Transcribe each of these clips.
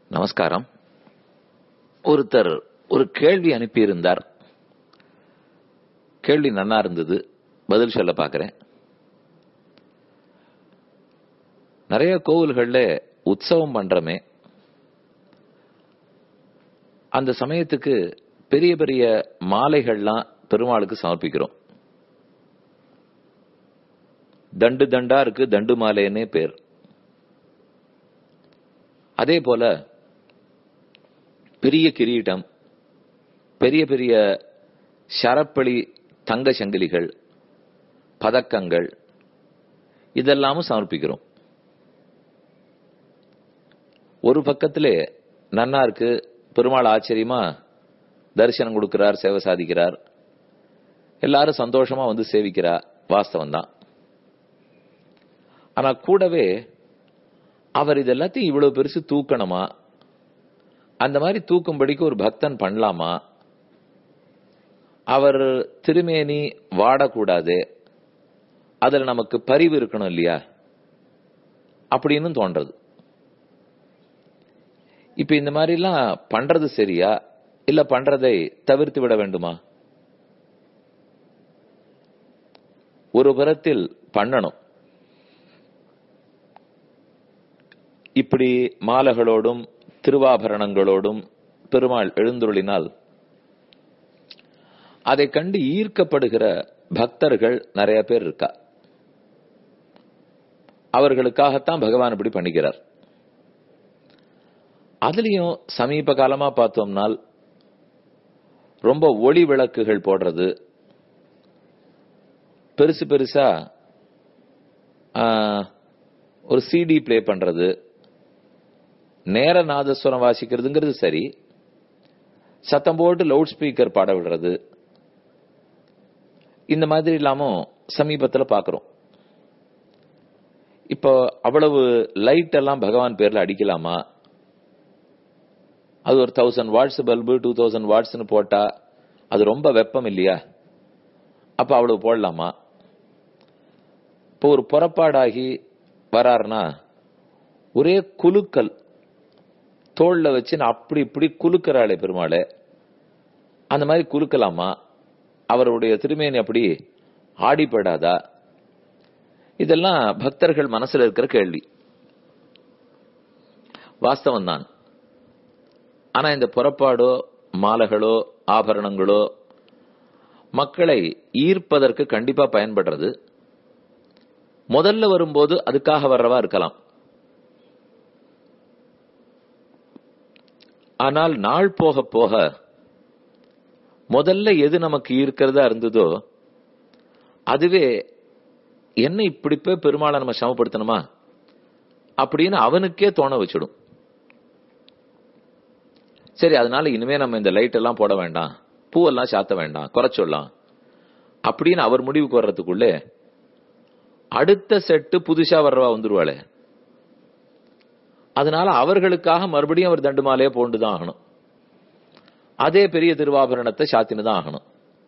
நமஸ்காரம் ஒருத்தர் ஒரு கேள்வி அனுப்பியிருந்தார் கேள்வி நன்னா இருந்தது பதில் சொல்ல பார்க்கிறேன் நிறைய கோவில்கள்ல உற்சவம் பண்றமே அந்த சமயத்துக்கு பெரிய பெரிய மாலைகள்லாம் பெருமாளுக்கு சமர்ப்பிக்கிறோம் தண்டு தண்டா இருக்கு தண்டு மாலைன்னே பேர் அதே போல பெரிய கிரீட்டம் பெரிய பெரிய சரப்பளி தங்க சங்கிலிகள் பதக்கங்கள் இதெல்லாமும் சமர்ப்பிக்கிறோம் ஒரு பக்கத்திலே நன்னா இருக்கு பெருமாள் ஆச்சரியமா தரிசனம் கொடுக்கிறார் சேவை சாதிக்கிறார் எல்லாரும் சந்தோஷமா வந்து சேவிக்கிறா வாஸ்தவம் தான் ஆனா கூடவே அவர் இது எல்லாத்தையும் இவ்வளவு பெருசு தூக்கணுமா அந்த மாதிரி தூக்கும்படிக்கு ஒரு பக்தன் பண்ணலாமா அவர் திருமேனி வாடக்கூடாது அதுல நமக்கு பரிவு இருக்கணும் இல்லையா அப்படின்னு தோன்றது இப்ப இந்த மாதிரி எல்லாம் பண்றது சரியா இல்ல பண்றதை தவிர்த்து விட வேண்டுமா ஒரு புறத்தில் பண்ணணும் இப்படி மாலைகளோடும் திருவாபரணங்களோடும் பெருமாள் எழுந்துருளினால் அதை கண்டு ஈர்க்கப்படுகிற பக்தர்கள் நிறைய பேர் இருக்கா அவர்களுக்காகத்தான் பகவான் இப்படி பண்ணிக்கிறார் அதுலயும் சமீப காலமா பார்த்தோம்னால் ரொம்ப ஒளி விளக்குகள் போடுறது பெருசு பெருசா ஒரு சிடி பிளே பண்றது நேர நாதஸ்வரம் வாசிக்கிறதுங்கிறது சரி சத்தம் போட்டு லவுட் ஸ்பீக்கர் பாட விடுறது இந்த மாதிரி இல்லாம சமீபத்துல பாக்குறோம் இப்போ அவ்வளவு லைட் எல்லாம் பகவான் பேர்ல அடிக்கலாமா அது ஒரு thousand watts bulb two thousand வாட்ஸ்னு போட்டா அது ரொம்ப வெப்பம் இல்லையா அப்ப அவ்வளவு போடலாமா இப்போ ஒரு புறப்பாடாகி வராருனா ஒரே குலுக்கல் தோல்ல வச்சு நான் அப்படி இப்படி குலுக்கிறாளே பெருமாளே அந்த மாதிரி குலுக்கலாமா அவருடைய திருமேனி அப்படி ஆடிப்படாதா இதெல்லாம் பக்தர்கள் மனசுல இருக்கிற கேள்வி வாஸ்தவம் தான் ஆனா இந்த புறப்பாடோ மாலைகளோ ஆபரணங்களோ மக்களை ஈர்ப்பதற்கு கண்டிப்பா பயன்படுறது முதல்ல வரும்போது அதுக்காக வர்றவா இருக்கலாம் ஆனால் நாள் போக போக முதல்ல எது நமக்கு ஈர்க்கிறதா இருந்ததோ அதுவே என்ன இப்படி போய் பெருமாளை நம்ம சமப்படுத்தணுமா அப்படின்னு அவனுக்கே தோண வச்சிடும் சரி அதனால இனிமே நம்ம இந்த லைட் எல்லாம் போட வேண்டாம் பூவெல்லாம் சாத்த வேண்டாம் குறைச்சொல்லாம் அப்படின்னு அவர் முடிவுக்கு வர்றதுக்குள்ளே அடுத்த செட்டு புதுசா வர்றவா வந்துருவாளே அதனால அவர்களுக்காக மறுபடியும் அவர் தண்டு மாலையே போண்டுதான் ஆகணும் அதே பெரிய திருவாபரணத்தை சாத்தின்னு தான் ஆகணும்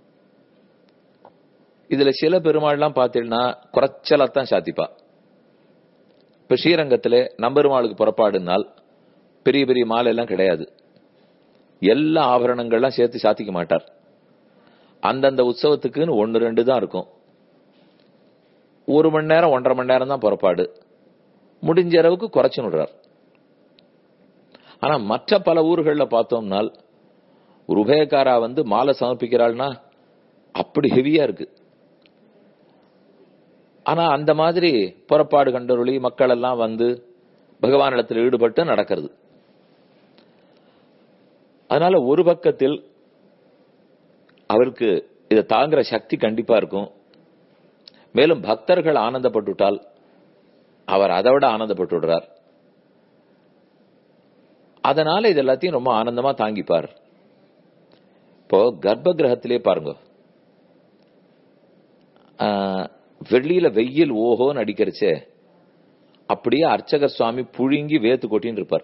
இதுல சில பெருமாள்லாம் பார்த்தீங்கன்னா குறைச்சலத்தான் சாத்திப்பா இப்ப ஸ்ரீரங்கத்துல நம்பெருமாளுக்கு புறப்பாடுனால் பெரிய பெரிய மாலை எல்லாம் கிடையாது எல்லா ஆபரணங்கள்லாம் சேர்த்து சாத்திக்க மாட்டார் அந்தந்த உற்சவத்துக்குன்னு ஒன்னு ரெண்டு தான் இருக்கும் ஒரு மணி நேரம் ஒன்றரை மணி நேரம் தான் புறப்பாடு முடிஞ்ச அளவுக்கு குறைச்சு விடுறார் ஆனா மற்ற பல ஊர்கள்ல பார்த்தோம்னால் ஒரு உபயக்காரா வந்து மாலை சமர்ப்பிக்கிறாள்னா அப்படி ஹெவியா இருக்கு ஆனா அந்த மாதிரி புறப்பாடு கண்டொருளி மக்கள் எல்லாம் வந்து பகவானிடத்தில் ஈடுபட்டு நடக்கிறது அதனால ஒரு பக்கத்தில் அவருக்கு இதை தாங்குற சக்தி கண்டிப்பா இருக்கும் மேலும் பக்தர்கள் ஆனந்தப்பட்டுட்டால் அவர் அதை விட ஆனந்தப்பட்டு விடுறார் அதனால இது எல்லாத்தையும் ரொம்ப ஆனந்தமா தாங்கிப்பார் இப்போ கர்ப்ப கிரகத்திலே பாருங்க வெளியில வெயில் ஓஹோன்னு அடிக்கிறச்சே அப்படியே அர்ச்சகர் சுவாமி புழுங்கி வேத்து கொட்டின்னு இருப்பார்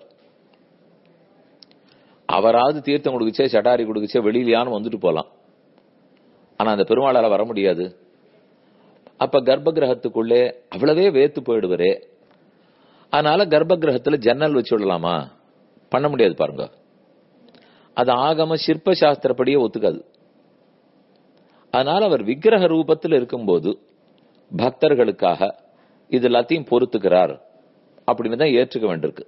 அவராவது தீர்த்தம் கொடுக்குச்சே சடாரி கொடுக்குச்சே வெளியிலான்னு வந்துட்டு போலாம் ஆனா அந்த பெருமாளால வர முடியாது அப்ப கர்ப்ப கிரகத்துக்குள்ளே அவ்வளவே வேத்து போயிடுவரே அதனால கர்ப்ப கிரகத்துல ஜன்னல் வச்சு விடலாமா பண்ண முடியாது பாருங்க அது ஆகம சிற்ப சாஸ்திரப்படியே ஒத்துக்காது அதனால அவர் விக்கிரக ரூபத்தில் இருக்கும்போது பக்தர்களுக்காக இது எல்லாத்தையும் பொறுத்துக்கிறார் அப்படின்னு தான் ஏற்றுக்க வேண்டியிருக்கு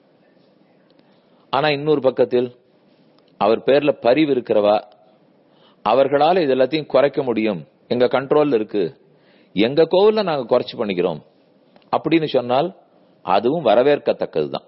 ஆனா இன்னொரு பக்கத்தில் அவர் பேர்ல பரிவு இருக்கிறவா அவர்களால இது எல்லாத்தையும் குறைக்க முடியும் எங்க கண்ட்ரோல்ல இருக்கு எங்க கோவில்ல நாங்க குறைச்சு பண்ணிக்கிறோம் அப்படின்னு சொன்னால் அதுவும் வரவேற்கத்தக்கதுதான்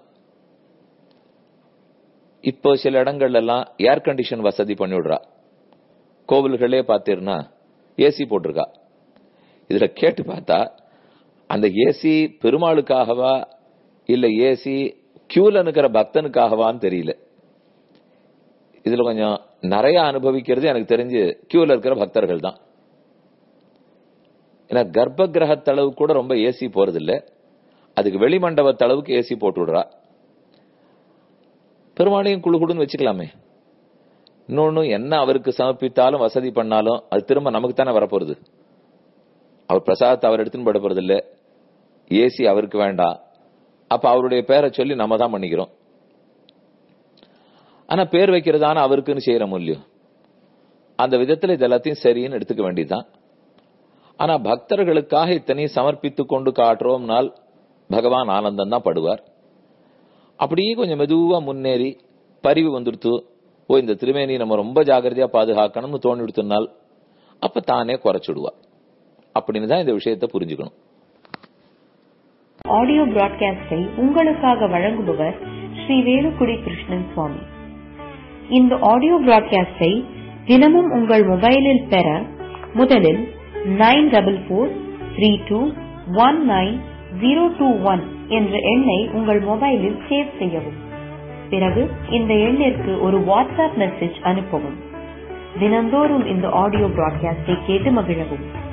இப்போ சில இடங்கள்ல எல்லாம் ஏர் கண்டிஷன் வசதி பண்ணி விடுறா கோவில்களே பார்த்தீங்கன்னா ஏசி போட்டிருக்கா இதுல கேட்டு பார்த்தா அந்த ஏசி பெருமாளுக்காகவா இல்ல ஏசி கியூல நிக்கிற பக்தனுக்காகவான்னு தெரியல இதுல கொஞ்சம் நிறைய அனுபவிக்கிறது எனக்கு தெரிஞ்சு கியூல இருக்கிற பக்தர்கள் தான் ஏன்னா கர்ப்ப கிரகத்தளவு கூட ரொம்ப ஏசி போறது இல்ல அதுக்கு வெளிமண்டபத்தளவுக்கு ஏசி போட்டு விடுறா பெருமாளையும் குழு குழுன்னு வச்சுக்கலாமே இன்னொன்னு என்ன அவருக்கு சமர்ப்பித்தாலும் வசதி பண்ணாலும் அது திரும்ப நமக்கு தானே வரப்போறது அவர் பிரசாதத்தை அவர் எடுத்துன்னு போட போறது இல்ல ஏசி அவருக்கு வேண்டாம் அப்ப அவருடைய பேரை சொல்லி நம்ம தான் பண்ணிக்கிறோம் ஆனா பேர் வைக்கிறதான அவருக்குன்னு செய்யற மூலியம் அந்த விதத்துல இது எல்லாத்தையும் சரின்னு எடுத்துக்க வேண்டியதுதான் ஆனா பக்தர்களுக்காக இத்தனையும் சமர்ப்பித்து கொண்டு காட்டுறோம்னால் பகவான் ஆனந்தம் தான் படுவார் அப்படியே கொஞ்சம் மெதுவா முன்னேறி பரிவு வந்துடுத்து ஓ இந்த திருமேனி நம்ம ரொம்ப ஜாகிரதையா பாதுகாக்கணும்னு தோணி விடுத்துனால் அப்ப தானே குறைச்சிடுவா அப்படின்னு தான் இந்த விஷயத்தை புரிஞ்சுக்கணும் ஆடியோ பிராட்காஸ்டை உங்களுக்காக வழங்குபவர் ஸ்ரீ வேலுக்குடி கிருஷ்ணன் சுவாமி இந்த ஆடியோ பிராட்காஸ்டை தினமும் உங்கள் மொபைலில் பெற முதலில் nine double four three two one nine zero two one என்ற எண்ணை உங்கள் மொபைலில் சேவ் செய்யவும் பிறகு இந்த எண்ணிற்கு ஒரு வாட்ஸ்அப் மெசேஜ் அனுப்பவும் தினந்தோறும் இந்த ஆடியோ பிராட்காஸ்டை கேட்டு மகிழவும்